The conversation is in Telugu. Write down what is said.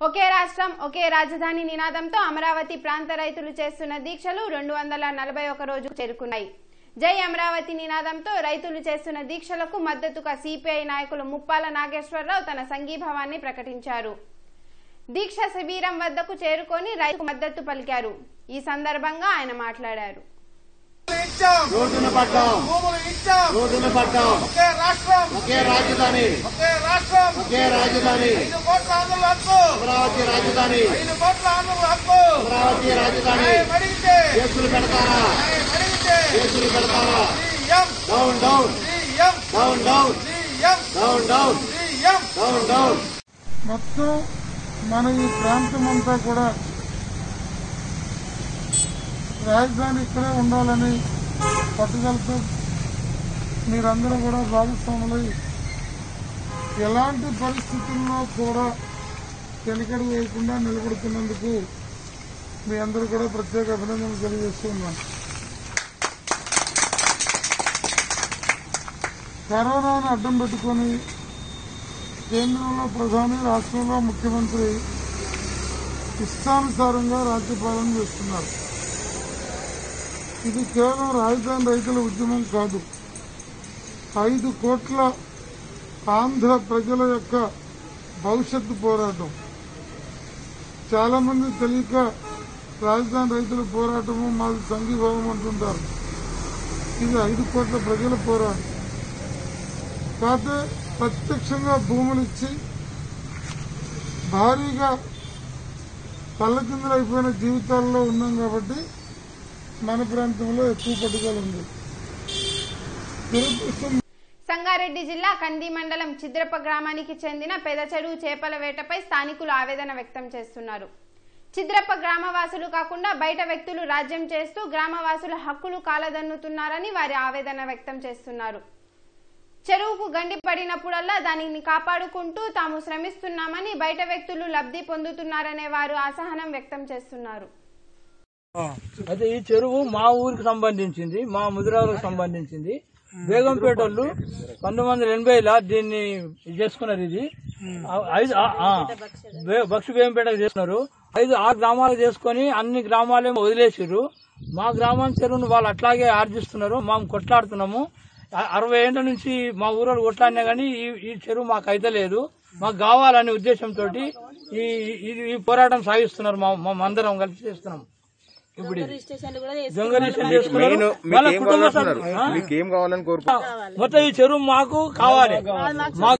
ఒకే రాష్ట్రం ఒకే రాజధాని నినాదంతో అమరావతి ప్రాంత రైతులు చేస్తున్న దీక్షలు రెండు వందల నలభై ఒక రోజు చేరుకున్నాయి జై అమరావతి నినాదంతో రైతులు చేస్తున్న దీక్షలకు మద్దతుగా సిపిఐ నాయకులు ముప్పాల నాగేశ్వరరావు తన సంఘీభావాన్ని ప్రకటించారు దీక్ష శిబిరం వద్దకు చేరుకొని రైతుకు మద్దతు పలికారు ఈ సందర్భంగా ఆయన మాట్లాడారు ఇచ్చాం రోడ్డున పడ్డాం భూములు ఇచ్చాం రోడ్డున పడ్డాం ఒకే రాష్ట్రం ఒకే రాజధాని ఒకే రాష్ట్రం ఒకే రాజధాని ఐదు కోట్ల ఆంధ్రుల హక్కు అమరావతి రాజధాని ఐదు కోట్ల ఆంధ్రుల హక్కు అమరావతి రాజధాని న్యాయం అడిగితే కేసులు పెడతారా న్యాయం అడిగితే కేసులు పెడతారా CM down down CM down down CM down down CM down down మొత్తం మన ఈ ప్రాంతం అంతా కూడా రాజధాని ఇక్కడే ఉండాలని పట్టుదలతో మీరందరూ కూడా భాగస్వాములై ఎలాంటి పరిస్థితుల్లో కూడా వెనుకడు వేయకుండా నిలబడుతున్నందుకు మీ అందరూ కూడా ప్రత్యేక అభినందనలు తెలియజేస్తూ ఉన్నాను కరోనాను అడ్డం పెట్టుకొని కేంద్రంలో ప్రధాని రాష్ట్రంలో ముఖ్యమంత్రి ఇష్టానుసారంగా రాజ్యపాలన చేస్తున్నారు ఇది కేవలం రాజధాని రైతుల ఉద్యమం కాదు ఐదు కోట్ల ఆంధ్ర ప్రజల యొక్క భవిష్యత్తు పోరాటం చాలా మంది తెలియక రాజధాని రైతుల పోరాటము మాది సంఘీభావం అంటుంటారు ఇది ఐదు కోట్ల ప్రజల పోరాటం కాకపోతే ప్రత్యక్షంగా భూములు ఇచ్చి భారీగా తల్లకిందులైపోయిన జీవితాల్లో ఉన్నాం కాబట్టి మన ప్రాంతంలో ఎక్కువ పట్టుదల ఉంది దురదృష్టం సంగారెడ్డి జిల్లా కంది మండలం చిద్రప గ్రామానికి చెందిన పెదచెరువు చేపల వేటపై స్థానికులు ఆవేదన వ్యక్తం చేస్తున్నారు చిద్రప్ప గ్రామవాసులు కాకుండా బయట వ్యక్తులు రాజ్యం చేస్తూ గ్రామవాసుల హక్కులు కాలదన్నుతున్నారని వారి ఆవేదన వ్యక్తం చేస్తున్నారు చెరువుకు గండి పడినప్పుడల్లా దానిని కాపాడుకుంటూ తాము శ్రమిస్తున్నామని బయట వ్యక్తులు లబ్ధి పొందుతున్నారనే వారు అసహనం వ్యక్తం చేస్తున్నారు అయితే ఈ చెరువు మా ఊరికి సంబంధించింది మా ముదిరాలకు సంబంధించింది బేగంపేట వాళ్ళు పంతొమ్మిది వందల ఎనభైలో దీన్ని ఇది చేసుకున్నారు ఇది ఆ- ఐదు ఆ- ఆ, బే- బక్షి బేగంపేటకు చేస్తున్నారు ఐదు ఆరు గ్రామాలు చేసుకొని అన్ని గ్రామాలేమో వదిలేసారు మా గ్రామాన్ని చెరువును వాళ్ళు అట్లాగే ఆర్జిస్తున్నారు మేము కొట్లాడుతున్నాము అ- అరవై ఏళ్ల నుంచి మా ఊరు కొట్లాడినా కానీ ఈ ఈ చెరువు మాకు అయితే లేదు మాకు కావాలనే ఉద్దేశంతో ఈ ఈ- ఈ పోరాటం సాగిస్తున్నారు మా మా అందరం కలిసి చేస్తున్నాం ఇప్పుడు ఇది. దొంగ రిజిస్ట్రేషన్ చేసుకున్నారు. వాళ్ళ కుటుంబ సభ్యులు- ఆ? మీకేం కావాలని కోరుకుంటున్నారు మొత్తం ఈ చెరువు మాకు కావాలి మాకు